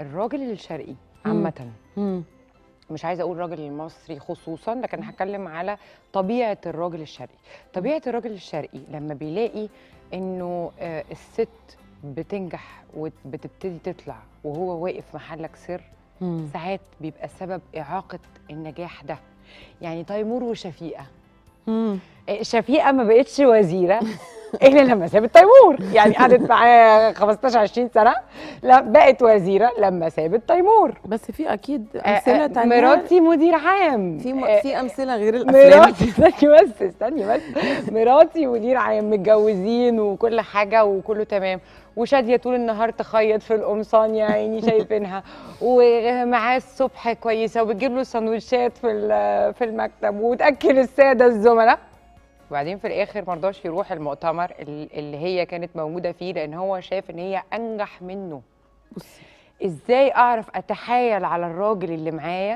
الراجل الشرقي عامه مم. مش عايزه اقول الراجل المصري خصوصا لكن هتكلم على طبيعه الراجل الشرقي طبيعه الراجل الشرقي لما بيلاقي انه آه، الست بتنجح وبتبتدي تطلع وهو واقف محلك سر مم. ساعات بيبقى سبب اعاقه النجاح ده يعني تيمور وشفيقه مم. آه، شفيقه ما بقتش وزيره الا لما سابت تيمور يعني قعدت معاه 15 20 سنه لا بقت وزيره لما سابت تيمور بس في اكيد آه، آه، امثله تانية مراتي مدير عام في م... آه، في امثله غير الافلام مراتي استني بس استني بس مراتي مدير عام متجوزين وكل حاجه وكله تمام وشاديه طول النهار تخيط في القمصان يا عيني شايفينها ومعاه الصبح كويسه وبتجيب له سندوتشات في ال- في المكتب وتاكل الساده الزملاء وبعدين في الاخر مرضاش يروح المؤتمر ال- اللي هي كانت موجوده فيه لان هو شايف ان هي انجح منه بصي ازاي اعرف اتحايل على الراجل اللي معايا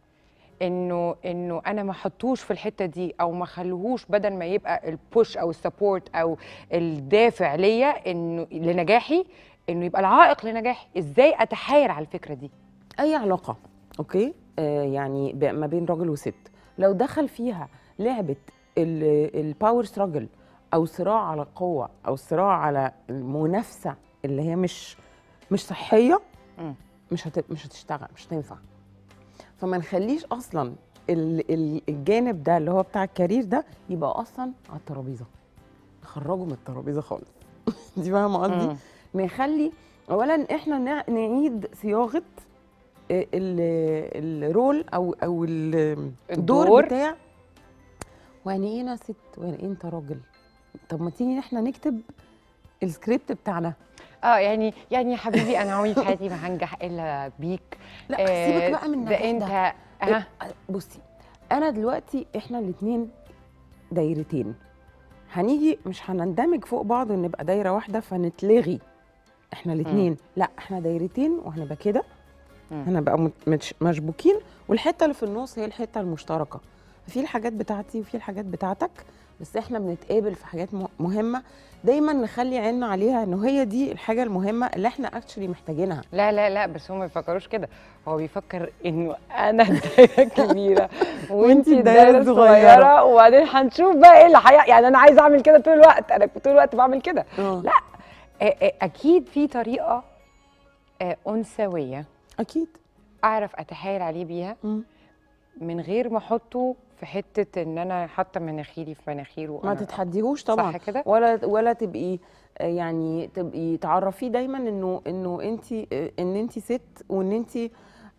انه انه انا ما احطوش في الحته دي او ما اخليهوش بدل ما يبقى البوش او السبورت او الدافع ليا انه لنجاحي انه يبقى العائق لنجاحي ازاي اتحايل على الفكره دي اي علاقه اوكي آه يعني ب- ما بين راجل وست لو دخل فيها لعبه الباور ستراجل او صراع على القوه او صراع على المنافسه اللي هي مش مش صحيه مم. مش هت... مش هتشتغل مش هتنفع فما نخليش اصلا ال... ال- الجانب ده اللي هو بتاع الكارير ده يبقى اصلا على الترابيزه نخرجه من الترابيزه خالص دي فاهمه قصدي مم. نخلي اولا احنا نع- نعيد صياغه ال- ال- الرول او او ال- الدور الدور. بتاع ويعني ايه انا ست ويعني ايه انت راجل طب ما تيجي احنا نكتب السكريبت بتاعنا اه يعني يعني يا حبيبي انا عمري في حياتي ما هنجح الا بيك لا آه، سيبك بقى من ده النجاح انت ده. ها بصي انا دلوقتي احنا الاثنين دايرتين هنيجي مش هنندمج فوق بعض ونبقى دايره واحده فنتلغي احنا الاثنين لا احنا دايرتين وهنبقى كده مم. هنبقى مت- متش- مشبوكين والحته اللي في النص هي الحته المشتركه في الحاجات بتاعتي وفي الحاجات بتاعتك بس احنا بنتقابل في حاجات م- مهمه دايما نخلي عيننا عليها انه هي دي الحاجه المهمه اللي احنا اكشلي محتاجينها لا لا لا بس هم ما بيفكروش كده هو بيفكر انه انا الدايره الكبيره وانتي الدايره الصغيره وبعدين هنشوف بقى ايه اللي حي... يعني انا عايزه اعمل كده طول الوقت انا طول الوقت بعمل كده لا آه، آه، اكيد في طريقه آه، انثويه اكيد اعرف اتحايل عليه بيها مم. من غير ما احطه في حته ان انا حاطه مناخيري في مناخيره ما أنا- تتحديهوش طبعا صح كده ولا ولا تبقي آه، يعني تبقي تعرفيه دايما انه انه انت ان انت ست وان انت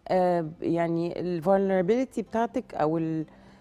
يعني الفولنربيلتي بتاعتك او ال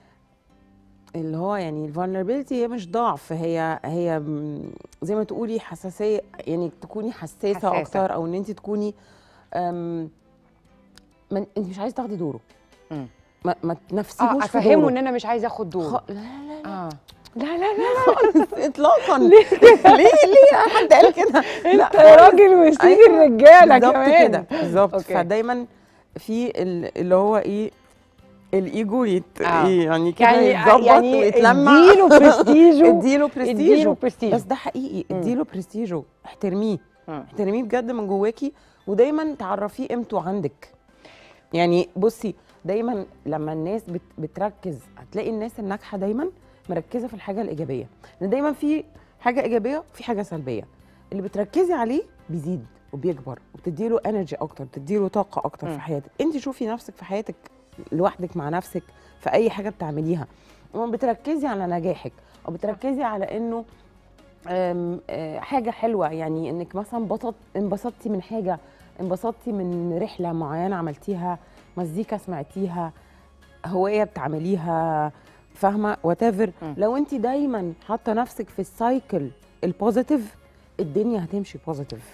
اللي هو يعني الفولنربيلتي هي مش ضعف هي هي م- زي ما تقولي حساسيه يعني تكوني حساسه, حساسة. حساسة. اكتر او ان انت تكوني أم، ما انت مش عايزه تاخدي دوره مم. ما, ما اه تنافسيهوش في افهمه دوره ان انا مش عايزه اخد دور خ... لا لا لا اه لا لا لا خالص اطلاقا ليه ليه ليه حد قال كده انت راجل وسيد أيوة، الرجاله بالظبط كمان كده بالظبط أوكي. فدايما في ال- اللي هو ايه الايجو يت... آه. إيه يعني كده يعني يتظبط يعني ويتلمع اديله برستيجه اديله اديله برستيجه برستيج بس ده حقيقي مم. اديله برستيجه احترميه مم. احترميه بجد من جواكي ودايما تعرفيه قيمته عندك يعني بصي دايما لما الناس بت بتركز هتلاقي الناس الناجحه دايما مركزه في الحاجه الايجابيه لان دايما في حاجه ايجابيه وفي حاجه سلبيه اللي بتركزي عليه بيزيد وبيكبر وبتديله انرجي اكتر بتديله طاقه اكتر مم. في حياتك انت شوفي نفسك في حياتك لوحدك مع نفسك في اي حاجه بتعمليها وما بتركزي على نجاحك او بتركزي على انه أم، آه، حاجه حلوه يعني انك مثلا انبسط انبسطتي من حاجه انبسطتي من رحله معينه عملتيها مزيكا سمعتيها هوايه بتعمليها فاهمه وات مم. لو انت دايما حاطه نفسك في السايكل البوزيتيف الدنيا هتمشي بوزيتيف